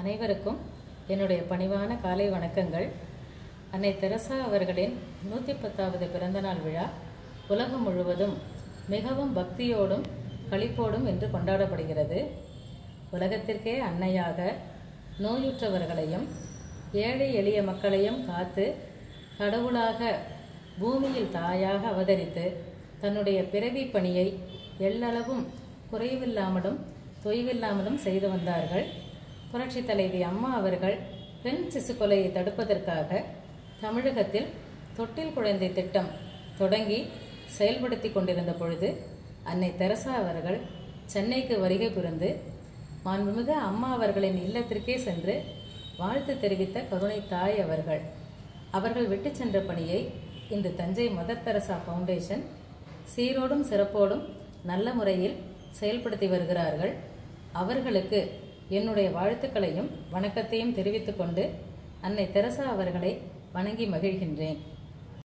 அனைவருக்கும் என்னுடைய பணிவான காலை வணக்கங்கள் அன்னை தெரசா அவர்களின் நூற்றி பத்தாவது பிறந்தநாள் விழா உலகம் முழுவதும் மிகவும் பக்தியோடும் களிப்போடும் என்று கொண்டாடப்படுகிறது உலகத்திற்கே அன்னையாக நோயுற்றவர்களையும் ஏழை எளிய மக்களையும் காத்து கடவுளாக பூமியில் தாயாக அவதரித்து தன்னுடைய பிறவி பணியை எல்லளவும் குறைவில்லாமலும் தொய்வில்லாமலும் செய்து வந்தார்கள் புரட்சி தலைவி அம்மா அவர்கள் பெண் சிசு கொலையை தடுப்பதற்காக தமிழகத்தில் தொட்டில் குழந்தை திட்டம் தொடங்கி செயல்படுத்தி கொண்டிருந்த பொழுது அன்னை தெரசா அவர்கள் சென்னைக்கு வருகை புரிந்து மாண்புமிகு அம்மா அவர்களின் இல்லத்திற்கே சென்று வாழ்த்து தெரிவித்த கருணை தாய் அவர்கள் அவர்கள் விட்டு சென்ற பணியை இன்று தஞ்சை மதர் தெரசா ஃபவுண்டேஷன் சீரோடும் சிறப்போடும் நல்ல முறையில் செயல்படுத்தி வருகிறார்கள் அவர்களுக்கு என்னுடைய வாழ்த்துக்களையும் வணக்கத்தையும் தெரிவித்துக்கொண்டு அன்னை தெரசா அவர்களை வணங்கி மகிழ்கின்றேன்